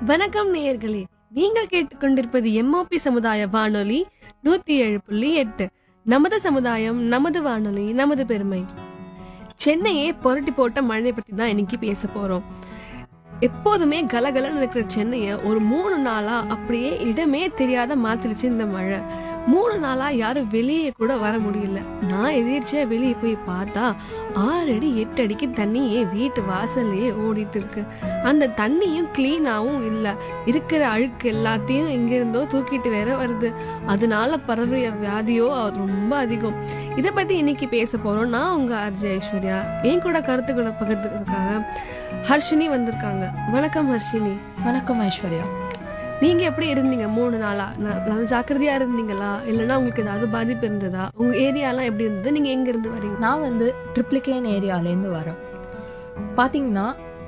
வணக்கம் நேயர்களே நீங்கள் கேட்டுக்கொண்டிருப்பது எம்ஓபி சமுதாய வானொலி நூத்தி ஏழு புள்ளி எட்டு நமது சமுதாயம் நமது வானொலி நமது பெருமை சென்னையே புரட்டி போட்ட மழையை பத்தி தான் இன்னைக்கு பேச போறோம் எப்போதுமே கலகலன்னு இருக்கிற சென்னைய ஒரு மூணு நாளா அப்படியே இடமே தெரியாத மாத்திருச்சு இந்த மழை மூணு நாளா யாரும் வெளியே கூட வர முடியல நான் எதிர்ச்சியா வெளியே போய் பார்த்தா ஆறு அடி எட்டு அடிக்கு தண்ணி என் வீட்டு வாசல்லையே ஓடிட்டு இருக்கு அந்த தண்ணியும் கிளீனாவும் இல்ல இருக்கிற அழுக்கு எல்லாத்தையும் எங்கிருந்தோ தூக்கிட்டு வேற வருது அதனால பரவிய வியாதியோ அது ரொம்ப அதிகம் இதை பத்தி இன்னைக்கு பேச போறோம் நான் உங்க ஆர்ஜே ஐஸ்வர்யா என் கூட கருத்துக்களை பகிர்ந்துக்கிறதுக்காக ஹர்ஷினி வந்திருக்காங்க வணக்கம் ஹர்ஷினி வணக்கம் ஐஸ்வர்யா நீங்க எப்படி இருந்தீங்க மூணு நாளா ந- நல்ல ஜாக்கிரதையா இருந்தீங்களா இல்லைன்னா உங்களுக்கு ஏதாவது பாதிப்பு இருந்ததா உங்க ஏரியாலாம் எப்படி இருந்தது நீங்க எங்க இருந்து வரீங்க நான் வந்து ட்ரிப்ளிகேன் ஏரியாலேருந்து வரேன் பார்த்தீங்கன்னா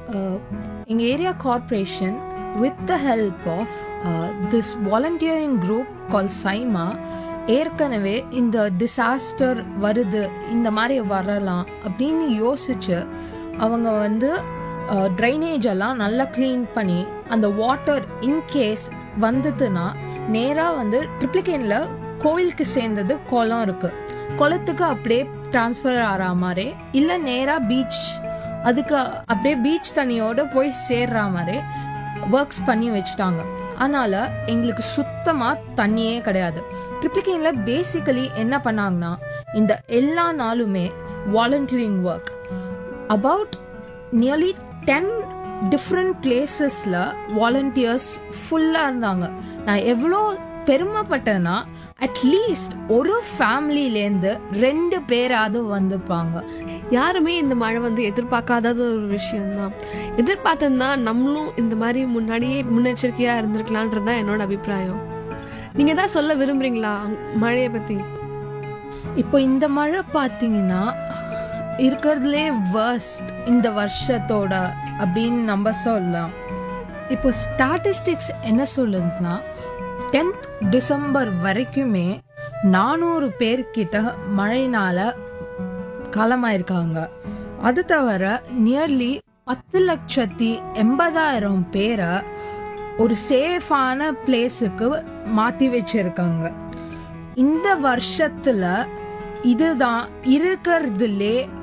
எங்கள் area corporation with the help of this volunteering group call Saima ஏற்கனவே இந்த டிசாஸ்டர் வருது இந்த மாதிரி வரலாம் அப்படின்னு யோசிச்சு அவங்க வந்து ட்ரைனேஜ் எல்லாம் நல்லா க்ளீன் பண்ணி அந்த வாட்டர் இன்கேஸ் வந்ததுன்னா நேராக வந்து ட்ரிப்ளிகேனில் கோயிலுக்கு சேர்ந்தது குளம் இருக்கு குளத்துக்கு அப்படியே ட்ரான்ஸ்ஃபர் ஆகிற மாதிரி இல்லை நேராக பீச் அதுக்கு அப்படியே பீச் தண்ணியோட போய் சேர்ற மாதிரி ஒர்க்ஸ் பண்ணி வச்சுட்டாங்க அதனால எங்களுக்கு சுத்தமா தண்ணியே கிடையாது ட்ரிப்ளிகேன்ல பேசிக்கலி என்ன பண்ணாங்கன்னா இந்த எல்லா நாளுமே volunteering work about nearly ten different பிளேசஸில் வாலண்டியர்ஸ் ஃபுல்லாக இருந்தாங்க நான் எவ்வளோ பெருமைப்பட்டேன்னா அட்லீஸ்ட் ஒரு ஃபேமிலிலேருந்து ரெண்டு பேராவது வந்துப்பாங்க யாருமே இந்த மழை வந்து எதிர்பார்க்காத ஒரு விஷயம்தான் எதிர்பார்த்திருந்தா நம்மளும் இந்த மாதிரி முன்னாடியே முன்னெச்சரிக்கையா இருந்திருக்கலான்றது தான் என்னோட அபிப்பிராயம் நீங்க தான் சொல்ல விரும்புறீங்களா மழையை பத்தி இப்போ இந்த மழை பார்த்தீங்கன்னா இருக்கிறதுலே worst இந்த வருஷத்தோட அப்படின்னு நம்ம சொல்லலாம் இப்போ ஸ்டாட்டிஸ்டிக்ஸ் என்ன சொல்லுதுன்னா டென்த் டிசம்பர் வரைக்குமே நானூறு பேர்கிட்ட மழைனால காலமாயிருக்காங்க அது தவிர நியர்லி பத்து லட்சத்தி எண்பதாயிரம் பேரை ஒரு சேஃபான பிளேஸுக்கு மாத்தி வச்சிருக்காங்க இந்த வருஷத்துல இதுதான் இருக்கிறதுலே